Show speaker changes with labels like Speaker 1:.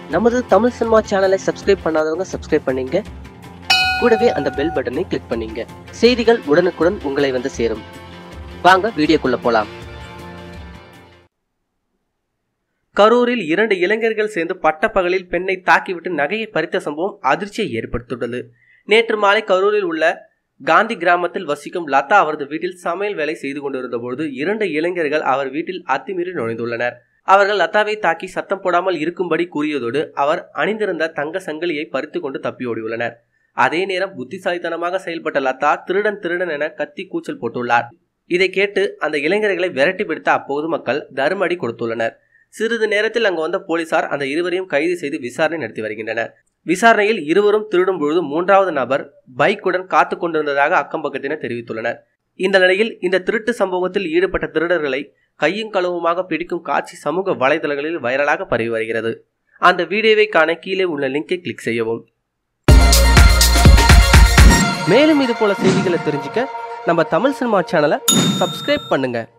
Speaker 1: நமது தமிழ் சினிமா சேனலை சப்ஸ்கிரைப் பண்ணாதவங்க சப்ஸ்கிரைப் பண்ணீங்க கூடவே அந்த பெல் பட்டனை கிளிக் பண்ணீங்க செய்திகள் உடனுக்குடன் உங்களை வந்து சேரும் வாங்க வீடியோக்குள்ள போலாம்
Speaker 2: கரூரில் இரண்டு இளைஞர்கள் சேர்ந்து பட்டப்பகலில் பெண்ணை தாக்கிவிட்டு நகையை பறித்த சம்பவம் அதிர்ச்சியை ஏற்படுத்தியுள்ளது நேற்று மாலை கரூரில் உள்ள காந்தி கிராமத்தில் வசிக்கும் லதா அவரது வீட்டில் சமையல் வேலை செய்து கொண்டிருந்த பொழுது இரண்டு இளைஞர்கள் அவர் வீட்டில் அத்துமீறி நுழைந்துள்ளனர் அவர்கள் லதாவை தாக்கி சத்தம் போடாமல் இருக்கும்படி கூறியதோடு அவர் அணிந்திருந்த தங்க சங்கிலியை பறித்து கொண்டு தப்பி ஓடியுள்ளனர் அதே நேரம் புத்திசாலித்தனமாக செயல்பட்ட லதா திருடன் திருடன் என கத்தி கூச்சல் போட்டுள்ளார் இதை கேட்டு அந்த இளைஞர்களை விரட்டி பிடித்த அப்போது மக்கள் தருமடி கொடுத்துள்ளனர் சிறிது நேரத்தில் அங்கு வந்த போலீசார் அந்த இருவரையும் கைது செய்து விசாரணை நடத்தி வருகின்றனர் விசாரணையில் இருவரும் திருடும் பொழுது மூன்றாவது நபர் பைக்குடன் காத்து கொண்டிருந்ததாக அக்கம்பக்கத்தினர் தெரிவித்துள்ளனர் இந்த நிலையில் இந்த திருட்டு சம்பவத்தில் ஈடுபட்ட திருடர்களை கையும் களவுமாக பிடிக்கும் காட்சி சமூக வலைதளங்களில் வைரலாக பரவி வருகிறது அந்த வீடியோவை காண கீழே உள்ள லிங்கை கிளிக் செய்யவும் மேலும் இது போல செய்திகளை தெரிஞ்சுக்க நம்ம தமிழ் சினிமா சேனலை சப்ஸ்கிரைப் பண்ணுங்க